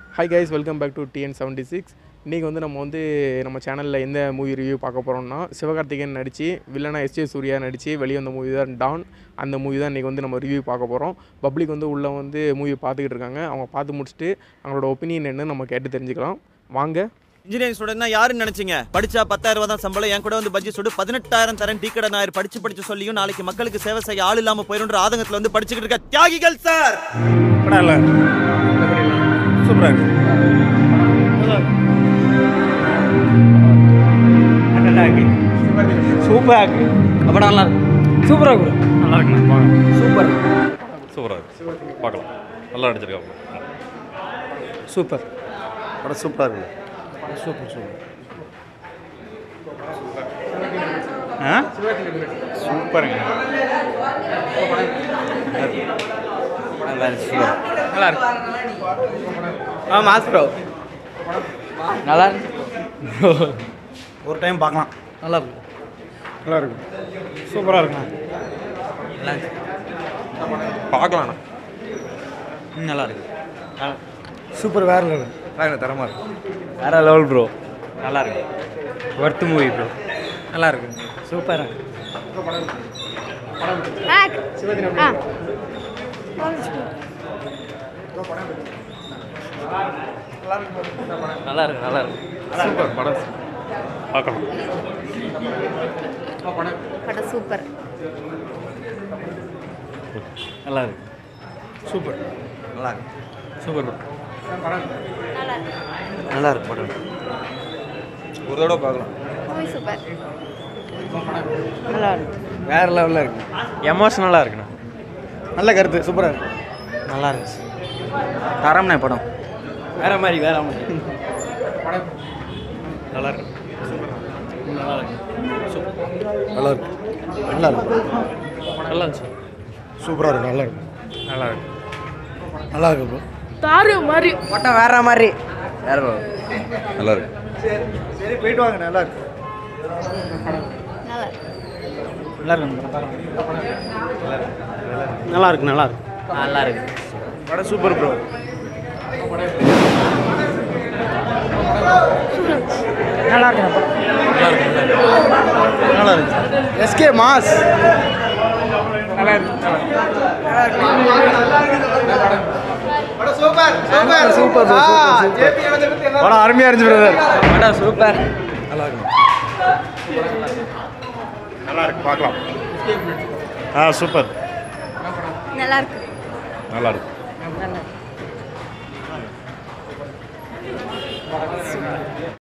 hi guys welcome back to TN seventy six இன்றைக்கி வந்து நம்ம வந்து நம்ம சேனலில் எந்த மூவி ரிவ்யூ பார்க்க போகிறோம்னா சிவகார்த்திகேயன் நடித்து வில்லனா எஸ்ஜே சூர்யா நடித்து வெளியே வந்த மூவி தான் டான் அந்த மூவி தான் இன்றைக்கி வந்து நம்ம ரிவ்யூ பார்க்க போகிறோம் பப்ளிக் வந்து உள்ளே வந்து மூவி பார்த்துக்கிட்டு இருக்காங்க அவங்க பார்த்து முடிச்சுட்டு அவங்களோட ஒப்பீனியன் என்னன்னு நம்ம கேட்டு தெரிஞ்சுக்கலாம் வாங்க இன்ஜினியரிங் ஸ்டூடெண்ட்னா யாருன்னு நினைச்சீங்க படிச்சா பத்தாயிரம் ரூபாய் தான் சம்பளம் என் கூட வந்து பட்ஜெட் சொல்லி பதினெட்டாயிரம் தரேன் டீ கடை நாயர் படிச்சு படிச்சு சொல்லியும் நாளைக்கு மக்களுக்கு சேவை செய்ய ஆள் இல்லாம போயிருன்ற ஆதங்கத்துல வந்து படிச்சுக்கிட்டு இருக்க தியாகிகள் சார் படம் இல்லை சூப்பராக இருக்கு நல்லா இருக்கு சூப்பராக இருக்கு அப்போ நல்லா இருக்கு சூப்பராக இருக்கு நல்லா இருக்குண்ணா சூப்பர் சூப்பராக இருக்கு பார்க்கலாம் நல்லா நடிச்சிருக்காங்க சூப்பர் படம் சூப்பராக இருக்கு சூப்பர் சூப்பர் ஆ சூப்பருங்க நல்லா இருக்கு சூப்பர் நல்லா இருக்கு ஆ மாஸ் ப்ரோ நல்லா இருக்கு ஒரு டைம் பார்க்கலாம் நல்லா இருக்கு நல்லா இருக்கு சூப்பராக இருக்குண்ணா நல்லா இருக்கு பார்க்கலாண்ணா ம், நல்லா இருக்கு சூப்பர் வேற லெவல் வேறு தரமாக இருக்கு வேற லெவல் ப்ரோ நல்லா இருக்கு ஒர்த்து மூவி ப்ரோ நல்லா இருக்கு சூப்பராக இருக்கு பேக் ஆ நல்லா இருக்கு நல்லா இருக்கு சூப்பர் படம் பார்க்கலாம் படம் சூப்பர் நல்லா இருக்கு சூப்பர் நல்லா இருக்கு சூப்பர் ப்ரோ நல்லா இருக்கு நல்லா இருக்கு படம் ஒரு தடவை பார்க்கலாம் மூவி சூப்பர் நல்லா இருக்கு வேற லெவலில் இருக்கு எமோஷனலாக இருக்குண்ணா நல்ல கருத்து சூப்பராக இருக்கு நல்லா இருந்துச்சு தரம்ண்ணே படம் வேற மாதிரி வேற மாதிரி நல்லா இருக்கு நல்லா இருக்கு நல்லா இருக்கு நல்லா இருக்கு நல்லா இருந்துச்சு சூப்பராக இருக்கு நல்லா இருக்கு நல்லா இருக்கு நல்லா இருக்கு ப்ரோ தாரு மாதிரி பட்டம் வேற மாதிரி வேற நல்லா இருக்கு சரி போயிட்டு வாங்க நல்லா இருக்கு நல்லா இருக்கு நல்லா இருக்கு நல்லா இருக்கு நல்லா இருக்கு நல்லா இருக்கு படம் சூப்பர் ப்ரோ நல்லா இருக்கு நல்லா இருக்கு SK mass super super super படம் அருமையா இருந்துச்சு பிரதர் படம் சூப்பர் நல்லா இருக்கு நல்லா இருக்கு பார்க்கலாம் ஆ சூப்பர் நல்லா இருக்கு நல்லா இருக்கு நல்லா இருக்கு